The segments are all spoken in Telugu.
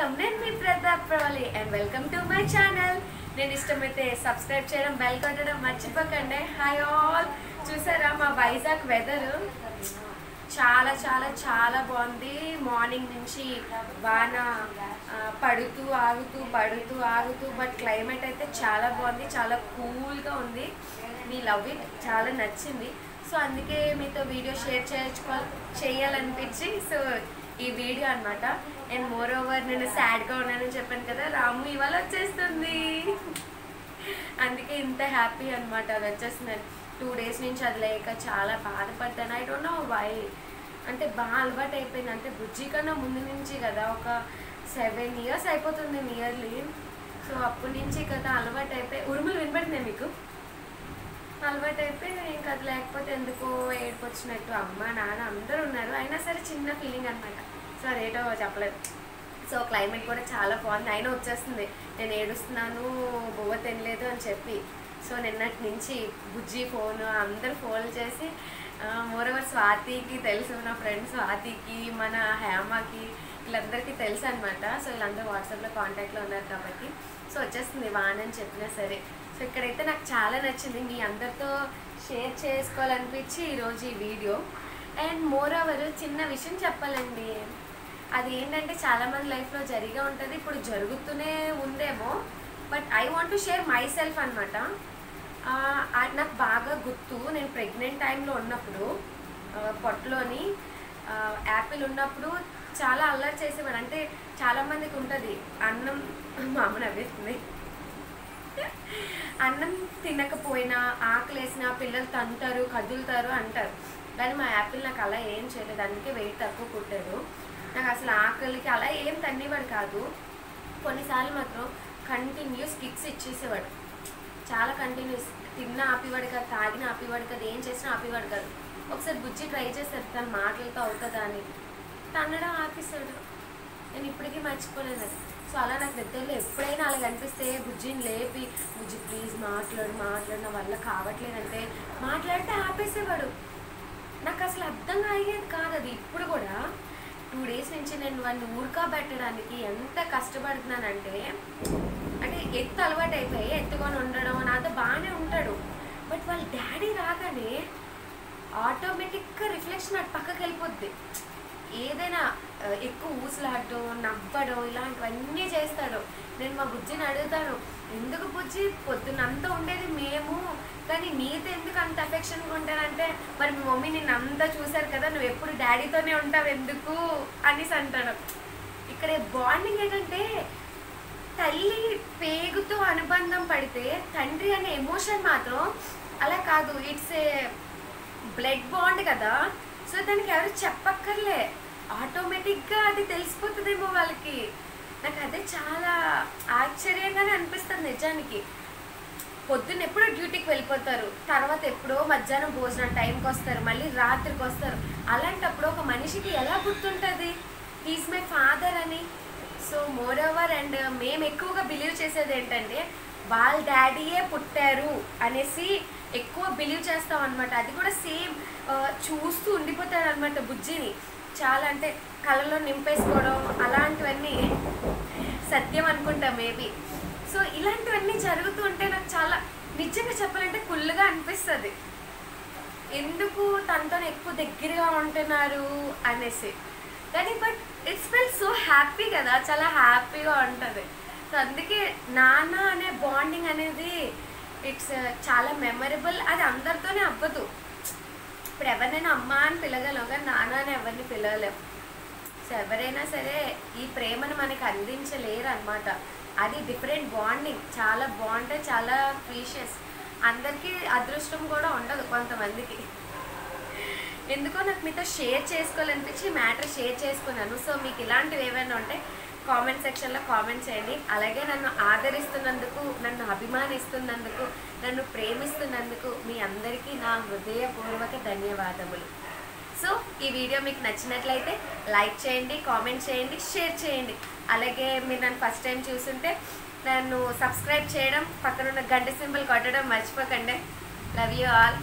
వెల్కమ్ నేను మీ Pratap Pravali and welcome to my channel నేను ఇష్టమైతే సబ్స్క్రైబ్ చేయడం బెల్ కొట్టడం మర్చిపోకండి హాయ్ ఆల్ చూసారా మా వైజాగ్ వెదర్ చాలా చాలా చాలా బాగుంది మార్నింగ్ నుంచి వాన ఆ, పడుతూ ఆగుతూ పడుతూ ఆగుతూ బట్ క్లైమేట్ అయితే చాలా బాగుంది చాలా కూల్గా ఉంది మీ లవ్ ఇట్ చాలా నచ్చింది సో అందుకే మీతో వీడియో షేర్ చేయించుకో చేయాలనిపించి సో ఈ వీడియో అన్నమాట అండ్ మోర్ ఓవర్ నేను సాడ్గా ఉన్నానని చెప్పాను కదా రాము ఇవాళ వచ్చేస్తుంది అందుకే ఇంత హ్యాపీ అనమాట అది వచ్చేస్తున్నాను టూ డేస్ నుంచి అది లేక చాలా బాధపడ్డాను ఐ డోంట్ నో వై అంటే బాగా అలవాటు అయిపోయింది అంటే బుజ్జి కన్నా ముందు నుంచి కదా ఒక సెవెన్ ఇయర్స్ అయిపోతుంది నియర్లీ సో అప్పటి నుంచి కదా అలవాటు అయిపోయి ఉరుములు వినపడుతున్నాయి మీకు అలవాటు అయిపోయి ఇంకా అది లేకపోతే ఎందుకో ఏడుపు వచ్చినట్టు అమ్మ నాన్న అందరూ ఉన్నారు అయినా సరే చిన్న ఫీలింగ్ అనమాట సో అదేటో చెప్పలేదు సో క్లైమేట్ కూడా చాలా బాగుంది అయినా వచ్చేస్తుంది నేను ఏడుస్తున్నాను బువ్వ తినలేదు అని చెప్పి సో నిన్నటి నుంచి బుజ్జి ఫోన్ అందరు ఫోన్ చేసి మోరవర్ స్వాతికి తెలుసు నా ఫ్రెండ్ స్వాతికి మన హేమకి వీళ్ళందరికీ తెలుసు అనమాట సో వీళ్ళందరూ వాట్సాప్లో కాంటాక్ట్లో ఉన్నారు కాబట్టి సో వచ్చేస్తుంది వాన్ అని చెప్పినా సరే సో ఇక్కడైతే నాకు చాలా నచ్చింది మీ అందరితో షేర్ చేసుకోవాలనిపించి ఈరోజు ఈ వీడియో అండ్ మోర్ ఓవర్ చిన్న విషయం చెప్పాలండి అది ఏంటంటే చాలా మంది లైఫ్లో జరిగే ఉంటుంది ఇప్పుడు జరుగుతూనే ఉందేమో but I want to share my self అనమాట నాకు బాగా గుర్తు నేను ప్రెగ్నెంట్ టైంలో ఉన్నప్పుడు ఆ, పొట్టలోని ఆ, యాపిల్ ఉన్నప్పుడు చాలా అల్లరి చేసేవాడు అంటే చాలా మందికి ఉంటుంది అన్నం మా అమ్మ నవ్వేస్తుంది అన్నం తినకపోయినా ఆకలేసిన పిల్లలు తంతారు కదులుతారు అంటారు కానీ మా యాపిల్ నాకు అలా ఏం చేయలేదు అందుకే వెయిట్ తక్కువ పుట్టాడు నాకు అసలు ఆకలికి అలా ఏం తన్నేవాడు కాదు కొన్నిసార్లు మాత్రం కంటిన్యూస్ కిక్స్ ఇచ్చేసేవాడు చాలా కంటిన్యూస్ తిన్నా ఆపివాడు కాదు తాగిన ఆపివాడు కాదు ఏం చేసినా ఆపివాడు కాదు ఒకసారి బుజ్జి ట్రై చేశారు తన మాటలతో అవుతుందా అని తన్నడం ఆపేశాడు నేను ఇప్పటికీ మర్చిపోలేదు అది సో అలా నాకు నిద్రలో ఎప్పుడైనా అలా కనిపిస్తే బుజ్జిని లేపి బుజ్జి ప్లీజ్ మాట్లాడు మాట్లాడు నా వల్ల కావట్లేదంటే మాట్లాడితే ఆపేసేవాడు నాకు అసలు అర్థం అయ్యేది కాదు అది ఇప్పుడు కూడా టూ డేస్ నుంచి నేను వాడిని ఊరుకోబెట్టడానికి ఎంత కష్టపడుతున్నానంటే అంటే ఎత్తు అలవాటు అయిపోయి ఎత్తుకొని ఉండడం నాతో బాగానే ఉంటాడు బట్ వాళ్ళ డాడీ రాగానే ఆటోమేటిక్గా రిఫ్లెక్షన్ అటు పక్కకి వెళ్ళిపోద్ది ఏదైనా ఆ, ఎక్కువ ఊసలాడటం నవ్వడం ఇలాంటివన్నీ చేస్తాడు నేను మా బుజ్జిని అడుగుతాను ఎందుకు బుజ్జి పొద్దునంతా ఉండేది మేము కానీ నీతో ఎందుకు అంత అఫెక్షన్గా ఉంటానంటే మరి మీ మమ్మీ నిన్ను అంతా చూశారు కదా నువ్వు ఎప్పుడు డాడీతోనే ఉంటావు ఎందుకు అనేసి అంటాడు ఇక్కడ బాండింగ్ ఏంటంటే తల్లి పేగుతో అనుబంధం పడితే తండ్రి అనే ఎమోషన్ మాత్రం అలా కాదు ఇట్స్ ఏ బ్లడ్ బాండ్ కదా సో దానికి ఎవరు చెప్పక్కర్లే ఆటోమేటిక్గా అది తెలిసిపోతుందేమో వాళ్ళకి నాకు అదే చాలా ఆశ్చర్యంగానే అనిపిస్తుంది నిజానికి పొద్దున్న ఎప్పుడో డ్యూటీకి వెళ్ళిపోతారు తర్వాత ఎప్పుడో మధ్యాహ్నం భోజనం టైంకి వస్తారు మళ్ళీ రాత్రికి వస్తారు అలాంటప్పుడు ఒక మనిషికి ఎలా గుర్తుంటుంది హీస్ మై ఫాదర్ అని సో మోర్ ఓవర్ అండ్ మేము ఎక్కువగా బిలీవ్ చేసేది ఏంటంటే వాళ్ళ డాడీయే పుట్టారు అనేసి ఎక్కువ బిలీవ్ చేస్తాం అనమాట అది కూడా సేమ్ చూస్తూ ఉండిపోతాడు అనమాట బుజ్జిని చాలా అంటే కళ్ళలో నింపేసుకోవడం అలాంటివన్నీ సత్యం అనుకుంటా మేబీ సో ఇలాంటివన్నీ జరుగుతూ ఉంటే నాకు చాలా నిజంగా చెప్పాలంటే కుళ్ళుగా అనిపిస్తుంది ఎందుకు తనతో ఎక్కువ దగ్గరగా ఉంటున్నారు అనేసి కానీ but it's fell so happy కదా చాలా హ్యాపీగా ఉంటుంది సో అందుకే నాన్న అనే బాండింగ్ అనేది ఇట్స్ చాలా మెమరబుల్ అది అందరితోనే అవ్వదు ఇప్పుడు ఎవరినైనా అమ్మ అని పిలగలేము కానీ నాన్న అని ఎవరిని పిలవలేము సో ఎవరైనా సరే ఈ ప్రేమను మనకి అందించలేరు అనమాట అది డిఫరెంట్ బాండింగ్ చాలా బాగుంటే చాలా ప్రీషియస్ అందరికీ అదృష్టం కూడా ఉండదు కొంతమందికి ఎందుకో నాకు మీతో షేర్ చేసుకోవాలనిపించి మ్యాటర్ షేర్ చేసుకున్నాను సో మీకు ఇలాంటివి ఏమైనా ఉంటే కామెంట్ సెక్షన్లో కామెంట్ చేయండి అలాగే నన్ను ఆదరిస్తున్నందుకు నన్ను అభిమానిస్తున్నందుకు నన్ను ప్రేమిస్తున్నందుకు మీ అందరికీ నా హృదయపూర్వక ధన్యవాదములు సో ఈ వీడియో మీకు నచ్చినట్లయితే లైక్ చేయండి కామెంట్ చేయండి షేర్ చేయండి అలాగే మీరు నన్ను ఫస్ట్ టైం చూస్తుంటే నన్ను సబ్స్క్రైబ్ చేయడం పక్కనున్న గంట సింబల్ కొట్టడం మర్చిపోకండి లవ్ యూ ఆల్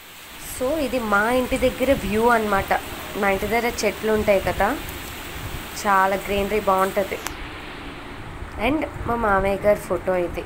సో ఇది మా ఇంటి దగ్గర వ్యూ అన్నమాట మా ఇంటి దగ్గర చెట్లు ఉంటాయి కదా చాలా గ్రీనరీ బాగుంటుంది అండ్ మా మామయ్య గారి ఫోటో ఇది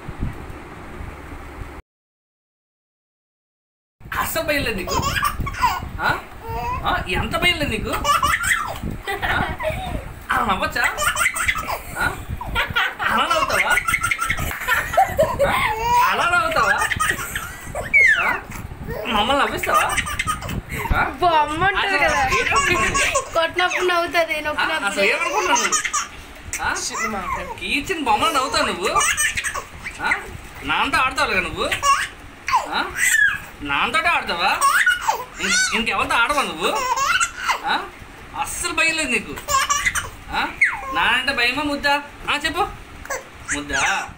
అస్సలు బయలుదేరి నీకు ఆ? ఆ, ఎంత బయలుదేరి నీకు ఆ? అలా నవ్వచ్చా ఆ? అలా నవ్వుతావా ఆ? అలా నవ్వుతావా ఆ? మమ్మల్ని నవ్విస్తావా ఆ? బొమ్మ ఉంటుంది కదా అసలు ఏమనుకుంటున్నావు? కొట్టినప్పుడు నవ్వుతుంది ఆ, అసలు ఏమనుకుంటున్నావు నువ్వు ఆ? కీచిన బొమ్మలు నవ్వుతావు నువ్వు ఆ? నాన్నతో ఆడతావు కదా నువ్వు ఆ? నాన్నతోటే ఆడతావా ఇం- ఇంకెవరితో ఆడవా నువ్వు ఆ? అస్సలు భయం లేదు నీకు ఆ? నానంటే భయమా ముద్దా ఆ, చెప్పు ముద్దా